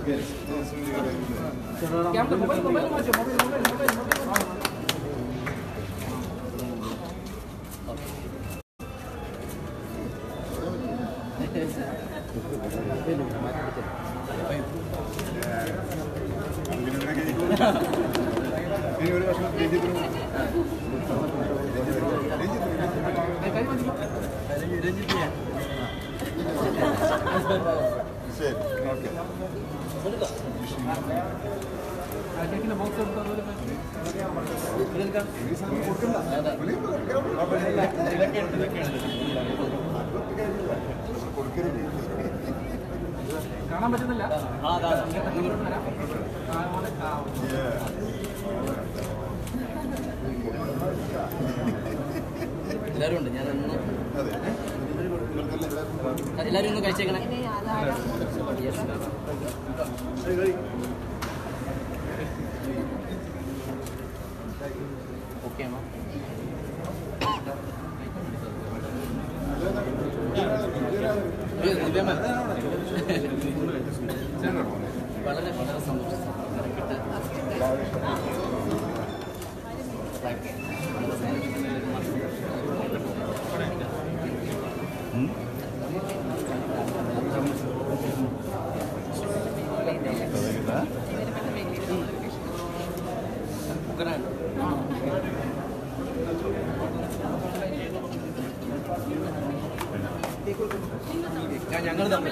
ഇനി ഒരു വർഷം രഞ്ജിത്തിന് ശരി ഓക്കെ ഈ സാധനം കൊടുക്കണ്ട കൊടുക്കരുത് കാണാൻ പറ്റുന്നില്ല എല്ലാവരും ഉണ്ട് ഞാൻ ഒന്ന് അതെ ഇവർക്കെല്ലാം എല്ലാവരും ഒന്ന് കഴിച്ചേക്കണേ Yes. ഓക്കെ അമ്മ അയ്യോ, ദിവ്യമ്മ. വളരെ വളരെ സന്തോഷം ഉഗ്രനാണ്. ഞാൻ ഞങ്ങൾ തമ്മിൽ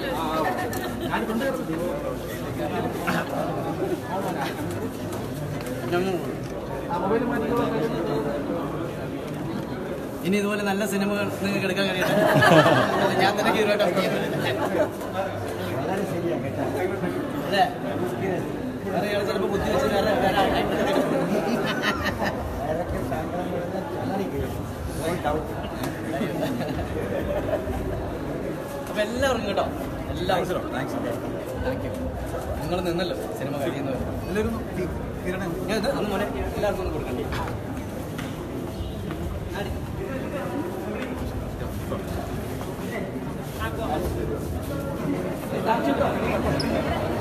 ഞങ്ങൾ ഇനി ഇതുപോലെ നല്ല സിനിമകൾ നിങ്ങൾക്ക് എടുക്കാൻ കഴിയട്ടെ ഞാൻ തന്നെ ഹീറോയിട്ട് അതെ വേറെ ഇയാൾ ചിലപ്പോൾ ബുദ്ധി വെച്ച് വേറെ വേറെ ആൾക്കാരെ അപ്പൊ എല്ലാവർക്കും കേട്ടോ എല്ലാവർക്കും താങ്ക് യു നിങ്ങൾ നിന്നല്ലോ സിനിമ കഴിയുന്നവർ എല്ലാവരും കിരണേ ഞാൻ ഇത് അന്ന് മോനെ എല്ലാവർക്കും ഒന്ന് കൊടുക്കണ്ടേ താങ്ക്സ്